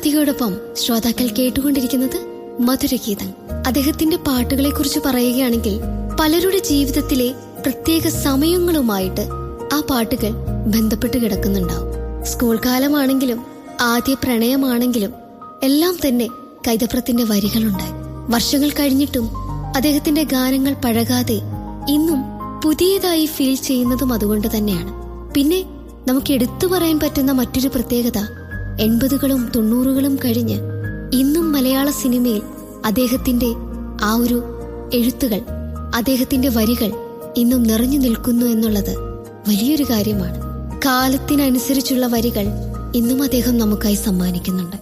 കാർത്തികയോടൊപ്പം ശ്രോതാക്കൾ കേട്ടുകൊണ്ടിരിക്കുന്നത് മധുരഗീതം അദ്ദേഹത്തിന്റെ പാട്ടുകളെ കുറിച്ച് പറയുകയാണെങ്കിൽ പലരുടെ ജീവിതത്തിലെ പ്രത്യേക സമയങ്ങളുമായിട്ട് ആ പാട്ടുകൾ ബന്ധപ്പെട്ട് കിടക്കുന്നുണ്ടാവും സ്കൂൾ കാലമാണെങ്കിലും ആദ്യ പ്രണയമാണെങ്കിലും എല്ലാം തന്നെ കൈതപ്രത്തിന്റെ വരികളുണ്ടായി വർഷങ്ങൾ കഴിഞ്ഞിട്ടും അദ്ദേഹത്തിന്റെ ഗാനങ്ങൾ പഴകാതെ ഇന്നും പുതിയതായി ഫീൽ ചെയ്യുന്നതും അതുകൊണ്ട് തന്നെയാണ് പിന്നെ നമുക്ക് എടുത്തു പറയാൻ പറ്റുന്ന മറ്റൊരു പ്രത്യേകത എൺപതുകളും തൊണ്ണൂറുകളും കഴിഞ്ഞ് ഇന്നും മലയാള സിനിമയിൽ അദ്ദേഹത്തിന്റെ ആ ഒരു എഴുത്തുകൾ അദ്ദേഹത്തിന്റെ വരികൾ ഇന്നും നിറഞ്ഞു നിൽക്കുന്നു എന്നുള്ളത് വലിയൊരു കാര്യമാണ് കാലത്തിനനുസരിച്ചുള്ള വരികൾ ഇന്നും അദ്ദേഹം നമുക്കായി സമ്മാനിക്കുന്നുണ്ട്